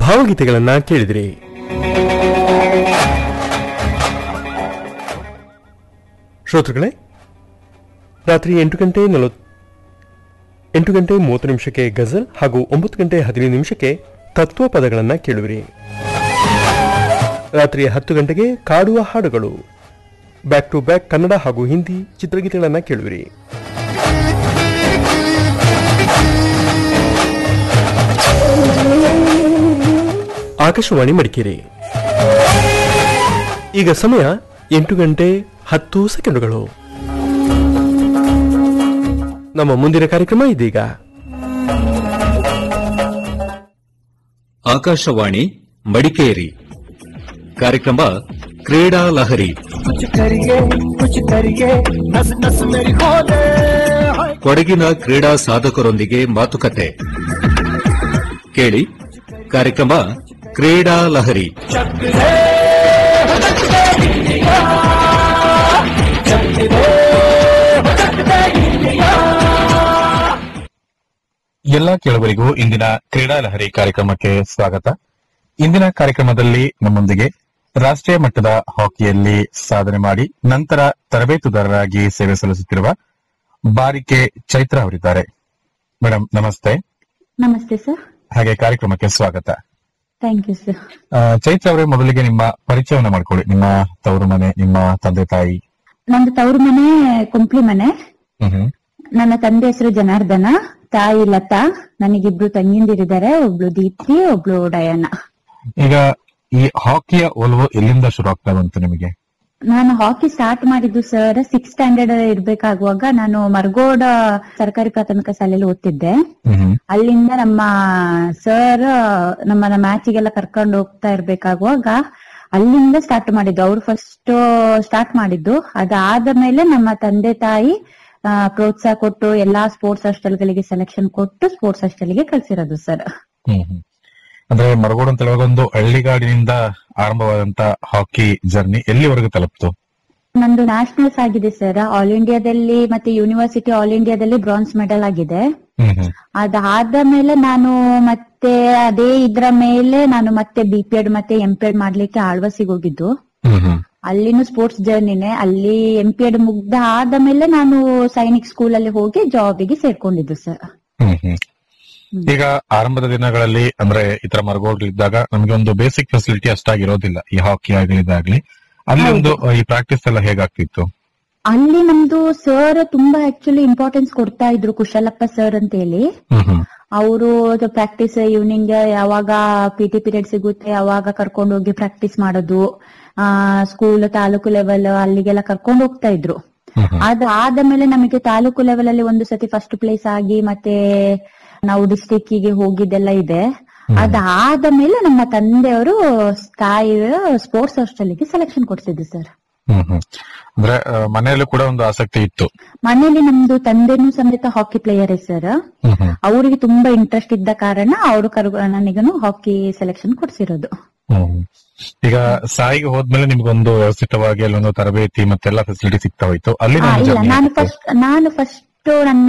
ಭಾವಗೀತೆಗಳನ್ನ ಕೇಳಿದಿರಿ ಶ್ರೋತೃಗಳೇ ರಾತ್ರಿ ಎಂಟು ಗಂಟೆ ನಲವತ್ ಎಂಟು ಗಂಟೆ ಮೂವತ್ತು ನಿಮಿಷಕ್ಕೆ ಗಜಲ್ ಹಾಗೂ ಒಂಬತ್ತು ಗಂಟೆ ಹದಿನೈದು ನಿಮಿಷಕ್ಕೆ ತತ್ವ ಪದಗಳನ್ನು ಕೇಳುವಿರಿ ರಾತ್ರಿ ಹತ್ತು ಗಂಟೆಗೆ ಕಾಡುವ ಹಾಡುಗಳು ಬ್ಯಾಕ್ ಟು ಬ್ಯಾಕ್ ಕನ್ನಡ ಹಾಗೂ ಹಿಂದಿ ಚಿತ್ರಗೀತೆಗಳನ್ನು ಕೇಳುವಿರಿ ಆಕಾಶವಾಣಿ ಮಡಿಕೇರಿ ಈಗ ಸಮಯ ಎಂಟು ಗಂಟೆ ಹತ್ತು ಸೆಕೆಂಡುಗಳು ನಮ್ಮ ಮುಂದಿನ ಕಾರ್ಯಕ್ರಮ ಇದೀಗ ಆಕಾಶವಾಣಿ ಮಡಿಕೇರಿ ಕಾರ್ಯಕ್ರಮ ಕ್ರೀಡಾ ಲಹರಿ कुछ करिए कुछ करिए नस नस मेरी खोले हाय ಕೊಡಗಿನ ಕ್ರೀಡಾ ಸಾಧಕರೊಂದಿಗೆ ಮಾತುಕತೆ ಕೇಳಿ ಕಾರ್ಯಕ್ರಮ ಕ್ರೀಡಾ ಲಹರಿ चक दे चक दे इंडिया चक दे चक दे इंडिया ಎಲ್ಲ ಕೇಳುವರಿಗೂ ಇಂದಿನ ಕ್ರೀಡಾ ಲಹರಿ ಕಾರ್ಯಕ್ರಮಕ್ಕೆ ಸ್ವಾಗತ ಇಂದಿನ ಕಾರ್ಯಕ್ರಮದಲ್ಲಿ ನಮ್ಮೊಂದಿಗೆ ರಾಷ್ಟ್ರೀಯ ಮಟ್ಟದ ಹಾಕಿಯಲ್ಲಿ ಸಾಧನೆ ಮಾಡಿ ನಂತರ ತರಬೇತುದಾರರಾಗಿ ಸೇವೆ ಸಲ್ಲಿಸುತ್ತಿರುವ ಬಾರಿಕೆ ಚೈತ್ರ ಅವರಿದ್ದಾರೆ ಮೇಡಮ್ ನಮಸ್ತೆ ನಮಸ್ತೆ ಸರ್ ಹಾಗೆ ಕಾರ್ಯಕ್ರಮಕ್ಕೆ ಸ್ವಾಗತ ಥ್ಯಾಂಕ್ ಯು ಸರ್ ಆ, ಚೈತ್ರ ಅವರೇ ಮೊದಲಿಗೆ ನಿಮ್ಮ ಪರಿಚಯವನ್ನ ಮಾಡ್ಕೊಳ್ಳಿ ನಿಮ್ಮ ತವರು ಮನೆ ನಿಮ್ಮ ತಂದೆ ತಾಯಿ ನಂದು ತವರು ಮನೆ ಕುಂಪ್ಲಿ ಮನೆ ಹ್ಮ್ ನನ್ನ ತಂದೆ ಹೆಸರು ಜನಾರ್ದನ ತಾಯಿ ಲತಾ ನನಗಿಬ್ರು ತಂಗಿಂದಿರಿದ್ದಾರೆ ಒಬ್ಳು ದೀಪ್ತಿ ಒಬ್ಳು ಡಯಾನ ಈಗ ಈ ಹಾಕಿಯ ಒಲವು ಎಲ್ಲಿಂದ ಶುರು ಆಗ್ತಾ ಬಂತು ನಿಮಗೆ ನಾನು ಹಾಕಿ ಸ್ಟಾರ್ಟ್ ಮಾಡಿದ್ದು ಸರ್ ಸಿಕ್ಸ್ ಸ್ಟ್ಯಾಂಡರ್ಡ್ ಇರ್ಬೇಕಾಗುವಾಗ ನಾನು ಮರ್ಗೋಡ್ ಸರ್ಕಾರಿ ಪ್ರಾಥಮಿಕ ಶಾಲೆಯಲ್ಲಿ ಓದ್ತಿದ್ದೆ ಹ್ಮ್ ಅಲ್ಲಿಂದ ನಮ್ಮ ಸರ್ ನಮ್ಮನ್ನ ಮ್ಯಾಚಿಗೆಲ್ಲ ಕರ್ಕೊಂಡು ಹೋಗ್ತಾ ಇರ್ಬೇಕಾಗುವಾಗ ಅಲ್ಲಿಂದ ಸ್ಟಾರ್ಟ್ ಮಾಡಿದ್ದು ಅವ್ರು ಫಸ್ಟ್ ಸ್ಟಾರ್ಟ್ ಮಾಡಿದ್ದು ಅದಾದ ಮೇಲೆ ನಮ್ಮ ತಂದೆ ತಾಯಿ ಆ, ಪ್ರೋತ್ಸಾಹ ಕೊಟ್ಟು ಎಲ್ಲಾ ಸ್ಪೋರ್ಟ್ಸ್ ಹಾಸ್ಟೆಲ್ಗಳಿಗೆ ಸೆಲೆಕ್ಷನ್ ಕೊಟ್ಟು ಸ್ಪೋರ್ಟ್ಸ್ ಹಾಸ್ಟೆಲ್ಗೆ ಕಳ್ಸಿರೋದು ಸರ್ ಹ್ಮ್ ಹ್ಮ್. ಅಂದ್ರೆ ಮರಗೋಡು ಅಂತ ಹೇಳುವಾಗ ಒಂದು ಹಳ್ಳಿಗಾಡಿನಿಂದ ಆರಂಭವಾದಂತ ಹಾಕಿ ಜರ್ನಿ ಎಲ್ಲಿವರೆಗೂ ತಲುಪ್ತು ನಂದು ನ್ಯಾಷನಲ್ಸ್ ಆಗಿದೆ ಸರ್ ಆಲ್ ಇಂಡಿಯಾದಲ್ಲಿ ಮತ್ತೆ ಯೂನಿವರ್ಸಿಟಿ ಆಲ್ ಇಂಡಿಯಾದಲ್ಲಿ ಬ್ರಾನ್ಸ್ ಮೆಡಲ್ ಆಗಿದೆ ಹ್ಮ್ ಹ್ಮ್ ಅದಾದ ಮೇಲೆ ನಾನು ಮತ್ತೆ ಅದೇ ಇದ್ರ ಮೇಲೆ ನಾನು ಮತ್ತೆ ಬಿ ಪಿ ಎಡ್ ಮತ್ತೆ ಎಂ ಪಿ ಎಡ್ ಮಾಡ್ಲಿಕ್ಕೆ ಆಳ್ವಾಸಿಗೆ ಹೋಗಿದ್ದು ಹ್ಮ್ ಹ್ಮ್ ಅಲ್ಲಿನೂ ಸ್ಪೋರ್ಟ್ಸ್ ಜರ್ನಿನೇ ಅಲ್ಲಿ ಎಂ ಪಿ ಎಡ್ ಮುಗ್ದ ಆದ ಮೇಲೆ ನಾನು ಸೈನಿಕ್ ಸ್ಕೂಲ್ ಅಲ್ಲಿ ಹೋಗಿ ಜಾಬಿಗೆ ಸೇರ್ಕೊಂಡಿದ್ದು ಸರ್ ಹ್ಮ್ ಹ್ಮ್. ಈಗ ಆರಂಭದ ದಿನಗಳಲ್ಲಿ ಅಂದ್ರೆ ಈ ತರ ಮರಗೋಡ್ಲಿದ್ದಾಗ ನಮಗೆ ಒಂದು ಬೇಸಿಕ್ ಫೆಸಿಲಿಟಿ ಅಷ್ಟಾಗಿರೋದಿಲ್ಲ ಈ ಹಾಕಿ ಆಗ್ಲಿ ಇದಾಗ್ಲಿ ಅಲ್ಲಿ ಒಂದು ಈ ಪ್ರಾಕ್ಟೀಸ್ ಎಲ್ಲ ಹೇಗಾಗ್ತಿತ್ತು ಅಲ್ಲಿ ನಮ್ದು ಸರ್ ತುಂಬಾ ಆಕ್ಚುಲಿ ಇಂಪಾರ್ಟೆನ್ಸ್ ಕೊಡ್ತಾ ಇದ್ರು ಕುಶಲಪ್ಪ ಸರ್ ಅಂತ ಹೇಳಿ ಹ್ಮ್ ಹ್ಮ್ ಅವರು ಪ್ರಾಕ್ಟೀಸ್ ಈವ್ನಿಂಗ್ ಯಾವಾಗ ಪಿ ಟಿ ಪೀರಿಯಡ್ ಸಿಗುತ್ತೆ ಯಾವಾಗ ಕರ್ಕೊಂಡು ಹೋಗಿ ಪ್ರಾಕ್ಟೀಸ್ ಮಾಡೋದು ಆ ಸ್ಕೂಲ್ ತಾಲೂಕು ಲೆವೆಲ್ ಅಲ್ಲಿಗೆಲ್ಲ ಕರ್ಕೊಂಡು ಹೋಗ್ತಾ ಇದ್ರು ಹ್ಮ್ ಹ್ಮ್. ಅದಾದ ಮೇಲೆ ನಮಗೆ ತಾಲೂಕು ಲೆವೆಲ್ ಅಲ್ಲಿ ಒಂದು ಸತಿ ಫಸ್ಟ್ ಪ್ಲೇಸ್ ಆಗಿ ಮತ್ತೆ ನಾವು ಡಿಸ್ಟಿಕ್ ಗೆ ಹೋಗಿದ್ದೆಲ್ಲ ಇದೆ ಅದಾದ ಮೇಲೆ ನಮ್ಮ ತಂದೆಯವರು ತಾಯಿ ಸ್ಪೋರ್ಟ್ಸ್ ಹಾಸ್ಟೆಲ್ಗೆ ಸೆಲೆಕ್ಷನ್ ಕೊಡ್ಸಿದ್ರು ಸರ್ ಹ್ಮ್ ಹ್ಮ್ ಅಂದ್ರೆ ಆ, ಮನೆಯಲ್ಲೂ ಕೂಡ ಒಂದು ಆಸಕ್ತಿ ಇತ್ತು ಮನೇಲಿ ನಮ್ದು ತಂದೆನೂ ಸಮೇತ ಹಾಕಿ ಪ್ಲೇಯರೇ ಸರ್ ಹ್ಮ್ ಹ್ಮ್ ಅವರಿಗೆ ತುಂಬಾ ಇಂಟ್ರೆಸ್ಟ್ ಇದ್ದ ಕಾರಣ ಅವರು ಕರ್ ನನಗನು ಹಾಕಿ ಸೆಲೆಕ್ಷನ್ ಕೊಡ್ಸಿರೋದು ಹ್ಮ್. ಈಗ ಸಾಯಿಗೆ ಹೋದ್ಮೇಲೆ ನಿಮ್ಗೊಂದು ವ್ಯವಸ್ಥಿತವಾಗಿ ಅಲ್ಲೊಂದು ತರಬೇತಿ ಮತ್ತೆಲ್ಲ ಫೆಸಿಲಿಟಿ ಸಿಗ್ತಾ ಹೋಯ್ತು ಅಲ್ಲಿ ಆ, ಇಲ್ಲ ನಾನು ಫಸ್ಟ್ ನಾನು ಫಸ್ಟ್ ನನ್ನ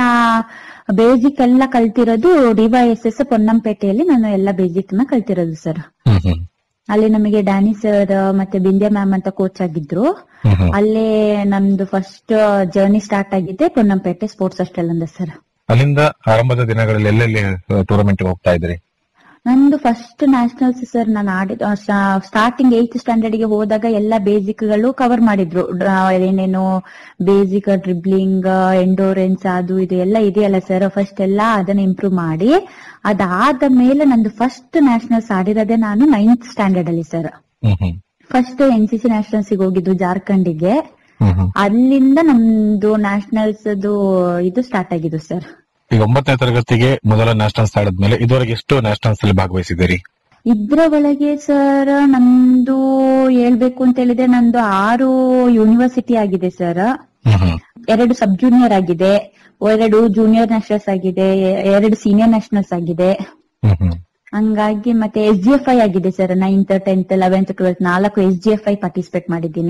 ಬೇಸಿಕ್ ಎಲ್ಲ ಕಲ್ತಿರೋದು ಡಿವೈಎಸ್ ಎಸ್ ಪೊನ್ನಂಪೇಟೆಯಲ್ಲಿ ನಾನು ಎಲ್ಲ ಬೇಸಿಕ್ ನ ಕಲ್ತಿರೋದು ಸರ್ ಹ್ಮ್ ಹ್ಮ್ ಅಲ್ಲಿ ನಮಗೆ ಡ್ಯಾನಿ ಸರ್ ಮತ್ತೆ ಬಿಂದ್ಯಾ ಮ್ಯಾಮ್ ಅಂತ ಕೋಚ್ ಆಗಿದ್ರು ಹ್ಮ್ ಹ್ಮ್. ಅಲ್ಲೇ ನಮ್ದು ಫಸ್ಟ್ ಜರ್ನಿ ಸ್ಟಾರ್ಟ್ ಆಗಿದೆ ಪೊನ್ನಂಪೇಟೆ ಸ್ಪೋರ್ಟ್ಸ್ ಹಾಸ್ಟೆಲ್ ಅಂದ ಸರ್ ಅಲ್ಲಿಂದ ಆರಂಭದ ದಿನಗಳಲ್ಲಿ ಎಲ್ಲೆಲ್ಲಿ ಟೂರ್ನಮೆಂಟ್ ಹೋಗ್ತಾ ಇದ್ರಿ ನಂದು ಫಸ್ಟ್ ನ್ಯಾಷನಲ್ಸ್ ಸರ್ ನಾನು ಆಡಿದ ಸ್ಟಾರ್ಟಿಂಗ್ ಏತ್ ಸ್ಟ್ಯಾಂಡರ್ಡ್ ಗೆ ಹೋದಾಗ ಎಲ್ಲ ಬೇಸಿಕ್ ಗಳು ಕವರ್ ಮಾಡಿದ್ರು ಡ್ರಾ- ಏನೇನು ಬೇಸಿಕ್ ಡ್ರಿಬ್ಲಿಂಗ್ ಎಂಡೋರೆನ್ಸ್ ಅದು ಇದು ಎಲ್ಲ ಇದೆಯಲ್ಲ ಸರ್ ಫಸ್ಟ್ ಎಲ್ಲ ಅದನ್ನ ಇಂಪ್ರೂವ್ ಮಾಡಿ ಅದಾದ ಮೇಲೆ ನಂದು ಫಸ್ಟ್ ನ್ಯಾಷನಲ್ಸ್ ಆಡಿರೋದೇ ನಾನು ನೈನ್ತ್ ಸ್ಟ್ಯಾಂಡರ್ಡ್ ಅಲ್ಲಿ ಸರ್ ಹ್ಮ್ ಹ್ಮ್ first N C C nationals ಹೋಗಿದ್ದು ಜಾರ್ಖಂಡಿಗೆ ಹ್ಮ್ ಹ್ಮ್ ಅಲ್ಲಿಂದ ನಮ್ದು ನ್ಯಾಷನಲ್ಸ್ ಇದು ಸ್ಟಾರ್ಟ್ ಆಗಿದ್ದು ಸರ್ ಈಗ ಒಂಬತ್ತನೇ ತರಗತಿಗೆ ಮೊದಲ ನ್ಯಾಷನಲ್ಸ್ ಆಡಿದ್ಮೇಲೆ ಇದುವರೆಗೆ ಎಷ್ಟು ನ್ಯಾಷನಲ್ಸ್ ಅಲ್ಲಿ ಭಾಗವಹಿಸಿದ್ದೀರಿ ಇದ್ರ ಒಳಗೆ ಸರ್ ನಮ್ದು ಹೇಳ್ಬೇಕು ಅಂತ ಹೇಳಿದ್ರೆ ನಂದು ಆರು ಯೂನಿವರ್ಸಿಟಿ ಆಗಿದೆ ಸರ್ ಹ್ಮ್ ಹ್ಮ್ ಎರಡು ಸಬ್ ಜೂನಿಯರ್ ಆಗಿದೆ ಎರಡು ಜೂನಿಯರ್ ನ್ಯಾಷನಲ್ಸ್ ಆಗಿದೆ ಎ- ಎರಡು ಸೀನಿಯರ್ ನ್ಯಾಷನಲ್ಸ್ ಆಗಿದೆ ಹ್ಮ್ ಹ್ಮ್ ಹಂಗಾಗಿ ಮತ್ತೆ ಎಸ್ ಜಿ ಎಫ್ ಐ ಆಗಿದೆ sir ninth tenth eleventh twelfth ನಾಲ್ಕು S G F I participate ಮಾಡಿದ್ದೀನಿ